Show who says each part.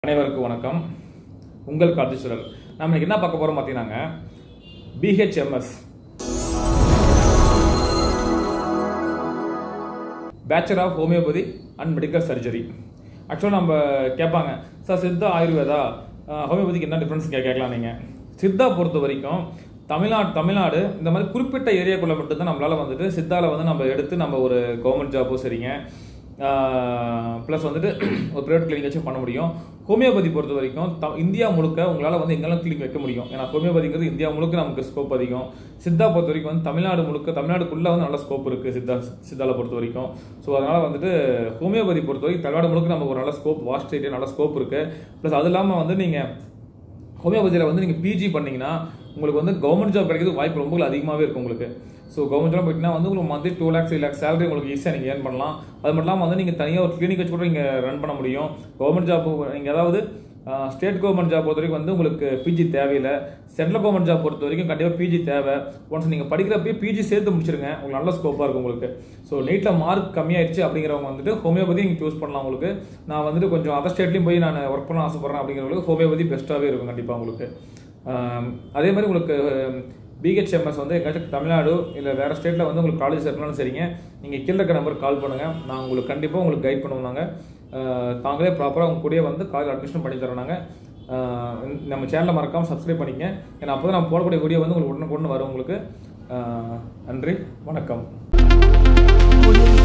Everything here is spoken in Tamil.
Speaker 1: அனைவருக்கும் வணக்கம் உங்கள் கார்த்தீஸ்வரர் நம்ம இன்னைக்கு என்ன பார்க்க போறோம் பார்த்தீங்கன்னாங்க BHMS bachelor of homeopathy and medical surgery ஆக்சுவலாக நம்ம கேட்பாங்க சார் சித்தா ஆயுர்வேதா அஹ், ஹோமியோபதிக்கு என்ன டிஃப்ரென்ஸ் கே கேட்கலாம் நீங்கள் சித்தா பொறுத்த வரைக்கும் தமிழ்நாடு தமிழ்நாடு இந்த மாதிரி குறிப்பிட்ட ஏரியாக்குள்ளே மட்டும்தான் நம்மளால வந்துட்டு சித்தால வந்து நம்ம எடுத்து நம்ம ஒரு கவர்மெண்ட் ஜாப்போ சரிங்க ப்ளஸ் வந்துட்டு ஒரு ப்ரைவேட் கிளினிக் வச்சு பண்ண முடியும் ஹோமியோபதி பொறுத்த வரைக்கும் த இந்தியா முழுக்க உங்களால் வந்து எங்கெல்லாம் கிளினிக் வைக்க முடியும் ஏன்னா ஹோமியோபதிங்கிறது இந்தியா முழுக்க நமக்கு ஸ்கோப் அதிகம் சித்தா பொறுத்த வரைக்கும் வந்து தமிழ்நாடு முழுக்க தமிழ்நாடுக்குள்ளே வந்து நல்ல ஸ்கோப் இருக்குது சித்தா சித்தால பொறுத்த வரைக்கும் ஸோ அதனால் வந்துட்டு ஹோமியோபதி பொறுத்த வரைக்கும் தமிழ்நாடு முழுக்க நமக்கு ஒரு நல்ல ஸ்கோப் வாஸ்ட் ஏரியா நல்ல ஸ்கோப் இருக்குது ப்ளஸ் அது இல்லாமல் வந்து நீங்கள் ஹோமியோபதியில் வந்து நீங்கள் பிஜி பண்ணீங்கன்னா உங்களுக்கு வந்து கவர்மெண்ட் ஜாப் கிடைக்கிறது வாய்ப்பு ரொம்ப அதிகமாகவே இருக்கும் உங்களுக்கு ஸோ கவர்மெண்ட் ஜாப் போயிட்டீங்கன்னா வந்து உங்களுக்கு monthly two lakhs three lakhs salary உங்களுக்கு ஈஸியாக நீங்கள் ஏர்ன் பண்ணலாம் அது மட்டும் இல்லாமல் வந்து நீங்கள் தனியாக ஒரு கிளினிக் வச்சு கூட நீங்கள் ரன் பண்ண முடியும் கவர்மெண்ட் ஜாப் நீங்கள் ஏதாவது ஸ்டேட் கவர்மெண்ட் ஜாப் பொறுத்த வரைக்கும் வந்து உங்களுக்கு பிஜி தேவையில்லை சென்ட்ரல் கவர்மெண்ட் ஜாப் பொறுத்த வரைக்கும் கண்டிப்பாக பிஜி தேவை ஒன்ஸ் நீங்கள் படிக்கிறப்பயே பிஜி சேர்த்து முடிச்சிருங்க உங்களுக்கு நல்ல ஸ்கோப்பாக இருக்கும் உங்களுக்கு ஸோ நீட்டில் மார்க் கம்மியாயிடுச்சு அப்படிங்கிறவங்க வந்துட்டு ஹோமியோபதி நீங்கள் சூஸ் பண்ணலாம் உங்களுக்கு நான் வந்துட்டு கொஞ்சம் அதர் ஸ்டேட்லையும் போய் நான் ஒர்க் பண்ண ஆசைப்பட்றேன் அப்படிங்கிறவங்களுக்கு ஹோமியோபதி பெஸ்ட்டாகவே இருக்கும் கண்டிப்பாக உங்களுக்கு ஆம், அதே மாதிரி உங்களுக்கு பிஹெச்எம்எஸ் வந்து எங்கேயாச்சும் தமிழ்நாடு இல்லை வேறு ஸ்டேட்டில் வந்து உங்களுக்கு காலேஜ் சேர்க்கணும்னு சரிங்க நீங்கள் கீழே இருக்க நம்பருக்கு கால் பண்ணுங்கள் நான் உங்களுக்கு கண்டிப்பாக உங்களுக்கு கைட் பண்ணுவோம் நாங்கள் தாங்களே ப்ராப்பராக உங்க கூடயே வந்து காலேஜ் அட்மிஷன் பண்ணி தரோம் நாங்கள் ஆஹ் நம்ம சேனலை மறக்காமல் சப்ஸ்கிரைப் பண்ணிக்கங்க ஏன்னா அப்போ தான் நான் போடக்கூடிய வீடியோ வந்து உங்களுக்கு உடனுக்குடன் வரும் உங்களுக்கு ஆஹ் நன்றி வணக்கம்
Speaker 2: Audio